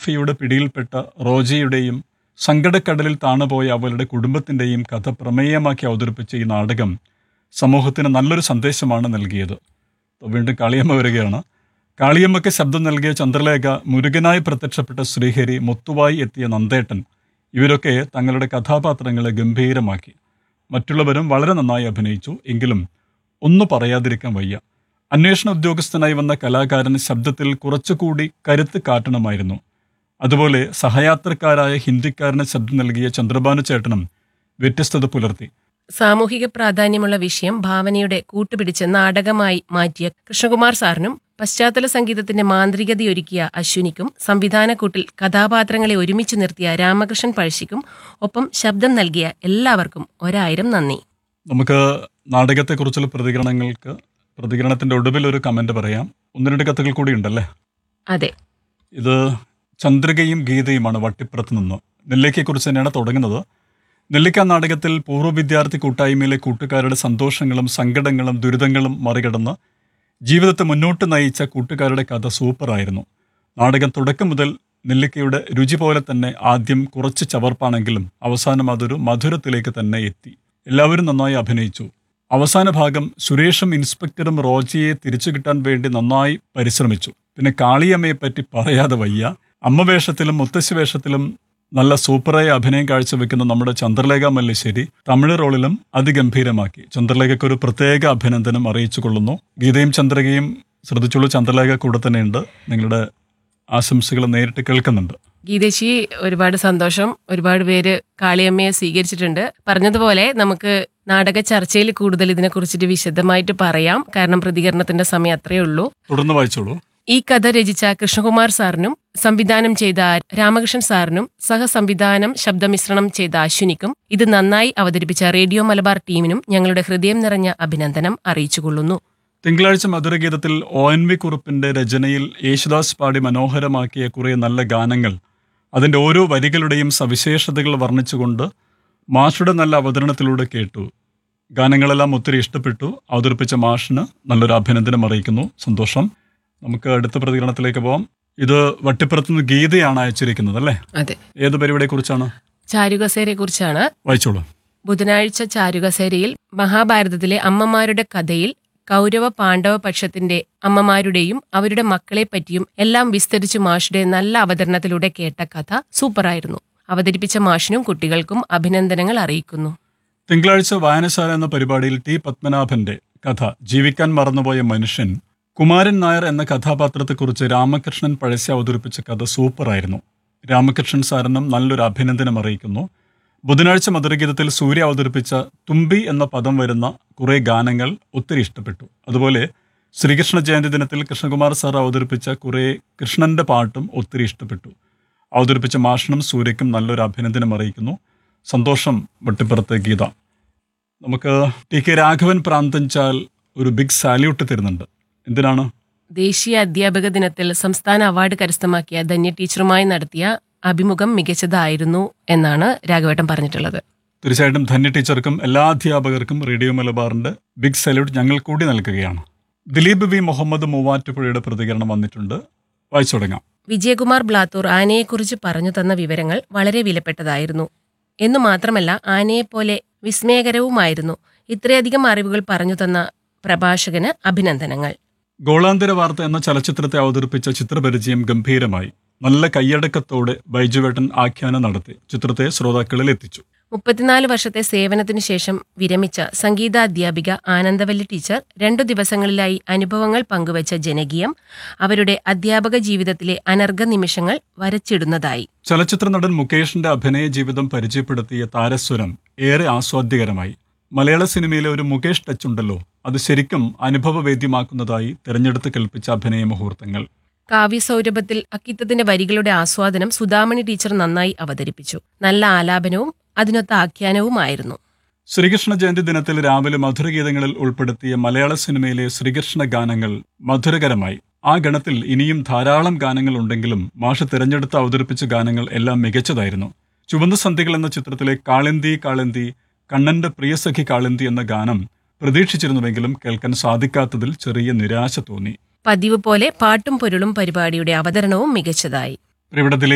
മാഫിയയുടെ പിടിയിൽപ്പെട്ട റോജയുടെയും സങ്കടക്കടലിൽ താണുപോയ അവളുടെ കുടുംബത്തിൻ്റെയും കഥ പ്രമേയമാക്കി അവതരിപ്പിച്ച ഈ നാടകം സമൂഹത്തിന് നല്ലൊരു സന്ദേശമാണ് നൽകിയത് വീണ്ടും കാളിയമ്മ വരികയാണ് കാളിയമ്മയ്ക്ക് ശബ്ദം നൽകിയ ചന്ദ്രലേഖ മുരുകനായി പ്രത്യക്ഷപ്പെട്ട ശ്രീഹരി മുത്തുവായി എത്തിയ നന്ദേട്ടൻ ഇവരൊക്കെ തങ്ങളുടെ കഥാപാത്രങ്ങളെ ഗംഭീരമാക്കി മറ്റുള്ളവരും വളരെ നന്നായി അഭിനയിച്ചു എങ്കിലും ഒന്നു പറയാതിരിക്കാൻ വയ്യ അന്വേഷണ ഉദ്യോഗസ്ഥനായി വന്ന കലാകാരൻ ശബ്ദത്തിൽ കുറച്ചുകൂടി കരുത്ത് കാട്ടണമായിരുന്നു അതുപോലെ സഹയാത്രക്കാരായ ഹിന്ദിക്കാരന് ശബ്ദം നൽകിയ ചന്ദ്രഭാനു ചേട്ടനും വ്യത്യസ്തത പുലർത്തി സാമൂഹിക പ്രാധാന്യമുള്ള വിഷയം ഭാവനയുടെ കൂട്ടുപിടിച്ച് നാടകമായി മാറ്റിയ കൃഷ്ണകുമാർ സാറിനും പശ്ചാത്തല സംഗീതത്തിന്റെ മാന്ത്രികതയൊരുക്കിയ അശ്വിനിക്കും സംവിധാനക്കൂട്ടിൽ കഥാപാത്രങ്ങളെ ഒരുമിച്ച് നിർത്തിയ രാമകൃഷ്ണൻ പഴശ്ശിക്കും ഒപ്പം ശബ്ദം നൽകിയ എല്ലാവർക്കും ഒരായിരം നന്ദി നമുക്ക് നാടകത്തെക്കുറിച്ചുള്ള പ്രതികരണങ്ങൾക്ക് പ്രതികരണത്തിന്റെ ഒടുവിൽ ഒരു കമന്റ് പറയാം ഒന്ന് രണ്ട് കത്തുകൾ കൂടി ഉണ്ടല്ലേ അതെ ഇത് ചന്ദ്രികയും ഗീതയുമാണ് വട്ടിപ്പുറത്ത് നിന്ന് നെല്ലിക്കയെക്കുറിച്ച് തന്നെയാണ് തുടങ്ങുന്നത് നെല്ലിക്ക നാടകത്തിൽ പൂർവ്വ വിദ്യാർത്ഥി കൂട്ടായ്മയിലെ കൂട്ടുകാരുടെ സന്തോഷങ്ങളും സങ്കടങ്ങളും ദുരിതങ്ങളും മറികടന്ന് ജീവിതത്തെ മുന്നോട്ട് നയിച്ച കൂട്ടുകാരുടെ കഥ സൂപ്പറായിരുന്നു നാടകം തുടക്കം മുതൽ നെല്ലിക്കയുടെ രുചി പോലെ തന്നെ ആദ്യം കുറച്ച് ചവർപ്പാണെങ്കിലും അവസാനം അതൊരു മധുരത്തിലേക്ക് തന്നെ എത്തി എല്ലാവരും നന്നായി അഭിനയിച്ചു അവസാന ഭാഗം സുരേഷും ഇൻസ്പെക്ടറും റോജിയെ തിരിച്ചു കിട്ടാൻ വേണ്ടി നന്നായി പരിശ്രമിച്ചു പിന്നെ കാളിയമ്മയെ പറ്റി പറയാതെ വയ്യ അമ്മ വേഷത്തിലും മുത്തശ്ശി വേഷത്തിലും നല്ല സൂപ്പറായി അഭിനയം കാഴ്ചവെക്കുന്ന നമ്മുടെ ചന്ദ്രലേഖ മല്ലിശ്ശേരി തമിഴ് റോളിലും അതിഗംഭീരമാക്കി ചന്ദ്രലേഖയ്ക്ക് ഒരു പ്രത്യേക അഭിനന്ദനം അറിയിച്ചു കൊള്ളുന്നു ഗീതയും ചന്ദ്രകയും ശ്രദ്ധിച്ചുള്ളൂ ചന്ദ്രലേഖ കൂടെ തന്നെയുണ്ട് നിങ്ങളുടെ ആശംസകൾ നേരിട്ട് കേൾക്കുന്നുണ്ട് ഗീതേശി ഒരുപാട് സന്തോഷം ഒരുപാട് പേര് കാളിയമ്മയെ സ്വീകരിച്ചിട്ടുണ്ട് പറഞ്ഞതുപോലെ നമുക്ക് നാടക ചർച്ചയിൽ കൂടുതൽ ഇതിനെ കുറിച്ചിട്ട് വിശദമായിട്ട് പറയാം കാരണം പ്രതികരണത്തിന്റെ സമയം അത്രയേ ഉള്ളൂ തുടർന്ന് വായിച്ചോളൂ ഈ കഥ രചിച്ച കൃഷ്ണകുമാർ സാറിനും സംവിധാനം ചെയ്ത രാമകൃഷ്ണൻ സാറിനും സഹസംവിധാനം ശബ്ദമിശ്രണം ചെയ്ത അശ്വിനിക്കും ഇത് നന്നായി അവതരിപ്പിച്ച റേഡിയോ മലബാർ ടീമിനും ഞങ്ങളുടെ ഹൃദയം നിറഞ്ഞ അഭിനന്ദനം അറിയിച്ചുകൊള്ളുന്നു തിങ്കളാഴ്ച മധുരഗീതത്തിൽ ഒ എൻ വി കുറുപ്പിന്റെ രചനയിൽ യേശുദാസ് പാടി മനോഹരമാക്കിയ കുറേ നല്ല ഗാനങ്ങൾ അതിൻ്റെ ഓരോ വരികളുടെയും സവിശേഷതകൾ വർണ്ണിച്ചുകൊണ്ട് മാഷുടെ നല്ല അവതരണത്തിലൂടെ കേട്ടു ഗാനങ്ങളെല്ലാം ഒത്തിരി ഇഷ്ടപ്പെട്ടു അവതരിപ്പിച്ച മാഷിന് നല്ലൊരു അഭിനന്ദനം അറിയിക്കുന്നു സന്തോഷം നമുക്ക് അടുത്ത പ്രതികരണത്തിലേക്ക് പോവാം ഇത് വട്ടിപ്പുറത്തുനിന്ന് ഗീതയാണ് അയച്ചിരിക്കുന്നത് അല്ലേ അതെ ഏത് പരിപാടിയെക്കുറിച്ചാണ് ചാരുകസേരയെ കുറിച്ചാണ് വായിച്ചോളൂ ബുധനാഴ്ച ചാരുകസേരയിൽ മഹാഭാരതത്തിലെ അമ്മമാരുടെ കഥയിൽ കൗരവ പാണ്ഡവ പക്ഷത്തിന്റെ അമ്മമാരുടെയും അവരുടെ മക്കളെ പറ്റിയും എല്ലാം വിസ്തരിച്ച് മാഷുടെ നല്ല അവതരണത്തിലൂടെ കേട്ട കഥ സൂപ്പറായിരുന്നു അവതരിപ്പിച്ച മാഷിനും കുട്ടികൾക്കും അഭിനന്ദനങ്ങൾ അറിയിക്കുന്നു തിങ്കളാഴ്ച വായനശാല എന്ന പരിപാടിയിൽ ടി പത്മനാഭന്റെ കഥ ജീവിക്കാൻ മറന്നുപോയ മനുഷ്യൻ കുമാരൻ നായർ എന്ന കഥാപാത്രത്തെക്കുറിച്ച് രാമകൃഷ്ണൻ പഴശ്ശി അവതരിപ്പിച്ച കഥ സൂപ്പറായിരുന്നു രാമകൃഷ്ണൻ സാറിനും നല്ലൊരു അഭിനന്ദനം അറിയിക്കുന്നു ബുധനാഴ്ച മധുരഗീതത്തിൽ സൂര്യ അവതരിപ്പിച്ച തുമ്പി എന്ന പദം വരുന്ന കുറേ ഗാനങ്ങൾ ഒത്തിരി ഇഷ്ടപ്പെട്ടു അതുപോലെ ശ്രീകൃഷ്ണ ജയന്തി ദിനത്തിൽ കൃഷ്ണകുമാർ സാർ അവതരിപ്പിച്ച കുറേ കൃഷ്ണന്റെ പാട്ടും ഒത്തിരി ഇഷ്ടപ്പെട്ടു അവതരിപ്പിച്ച മാഷിനും സൂര്യക്കും നല്ലൊരു അഭിനന്ദനം അറിയിക്കുന്നു സന്തോഷം വട്ടിപ്പുറത്തെ ഗീത നമുക്ക് ടി കെ രാഘവൻ പ്രാന്തൻചാൽ ഒരു ബിഗ് സാല്യൂട്ട് തരുന്നുണ്ട് എന്തിനാണ് ദേശീയ അധ്യാപക ദിനത്തിൽ സംസ്ഥാന അവാർഡ് കരസ്ഥമാക്കിയ ധന്യ ടീച്ചറുമായി നടത്തിയ അഭിമുഖം മികച്ചതായിരുന്നു എന്നാണ് രാഘവേട്ടൻ പറഞ്ഞിട്ടുള്ളത് തീർച്ചയായിട്ടും ധന്യ ടീച്ചർക്കും എല്ലാ അധ്യാപകർക്കും റേഡിയോ മലബാറിന്റെ ബിഗ് സല്യൂട്ട് ഞങ്ങൾ കൂടി നൽകുകയാണ് ദിലീപ് വി മുഹമ്മദ് മൂവാറ്റുപുഴയുടെ പ്രതികരണം വന്നിട്ടുണ്ട് വായിച്ചു തുടങ്ങാം വിജയകുമാർ ബ്ലാത്തൂർ ആനയെക്കുറിച്ച് പറഞ്ഞു തന്ന വിവരങ്ങൾ വളരെ വിലപ്പെട്ടതായിരുന്നു എന്നു മാത്രമല്ല ആനയെപ്പോലെ വിസ്മയകരവുമായിരുന്നു ഇത്രയധികം അറിവുകൾ പറഞ്ഞു തന്ന പ്രഭാഷകന് അഭിനന്ദനങ്ങൾ ഗോളാന്തര വാർത്ത എന്ന ചലച്ചിത്രത്തെ അവതരിപ്പിച്ച ചിത്രപരിചയം ഗംഭീരമായി നല്ല കൈയടക്കത്തോടെ ബൈജുവേട്ടൻ ആഖ്യാനം നടത്തി ചിത്രത്തെ ശ്രോതാക്കളിൽ എത്തിച്ചു മുപ്പത്തിനാല് വർഷത്തെ സേവനത്തിനു ശേഷം വിരമിച്ച സംഗീതാധ്യാപിക ആനന്ദവല്ലി ടീച്ചർ രണ്ടു ദിവസങ്ങളിലായി അനുഭവങ്ങൾ പങ്കുവച്ച ജനകീയം അവരുടെ അധ്യാപക ജീവിതത്തിലെ അനർഘ നിമിഷങ്ങൾ വരച്ചിടുന്നതായി ചലച്ചിത്ര നടൻ മുകേഷിന്റെ അഭിനയ ജീവിതം പരിചയപ്പെടുത്തിയ താരസ്വരം ഏറെ ആസ്വാദ്യകരമായി മലയാള സിനിമയിലെ ഒരു മുകേഷ് ടച്ച് ഉണ്ടല്ലോ അത് ശരിക്കും അനുഭവവേദ്യമാക്കുന്നതായി തിരഞ്ഞെടുത്ത് കൽപ്പിച്ച അഭിനയ മുഹൂർത്തങ്ങൾ കാവ്യസൗരഭത്തിൽ അക്കിത്തത്തിന്റെ വരികളുടെ ആസ്വാദനം സുധാമണി ടീച്ചർ നന്നായി അവതരിപ്പിച്ചു നല്ല ആലാപനവും അതിനൊത്ത ആഖ്യാനവുമായിരുന്നു ശ്രീകൃഷ്ണ ജയന്തി ദിനത്തിൽ രാവിലെ മധുരഗീതങ്ങളിൽ ഉൾപ്പെടുത്തിയ മലയാള സിനിമയിലെ ശ്രീകൃഷ്ണ ഗാനങ്ങൾ മധുരകരമായി ആ ഗണത്തിൽ ഇനിയും ധാരാളം ഗാനങ്ങൾ ഉണ്ടെങ്കിലും മാഷ് തിരഞ്ഞെടുത്ത് അവതരിപ്പിച്ച ഗാനങ്ങൾ എല്ലാം മികച്ചതായിരുന്നു ചുവന്ന സന്ധികൾ എന്ന ചിത്രത്തിലെ കാളിന്തി കാളിന്തി കണ്ണന്റെ പ്രിയസഖി കാളിന്തി എന്ന ഗാനം പ്രതീക്ഷിച്ചിരുന്നുവെങ്കിലും കേൾക്കാൻ സാധിക്കാത്തതിൽ ചെറിയ നിരാശ തോന്നി പതിവ് പോലെ പാട്ടും പൊരുളും പരിപാടിയുടെ അവതരണവും മികച്ചതായി ഇവിടെ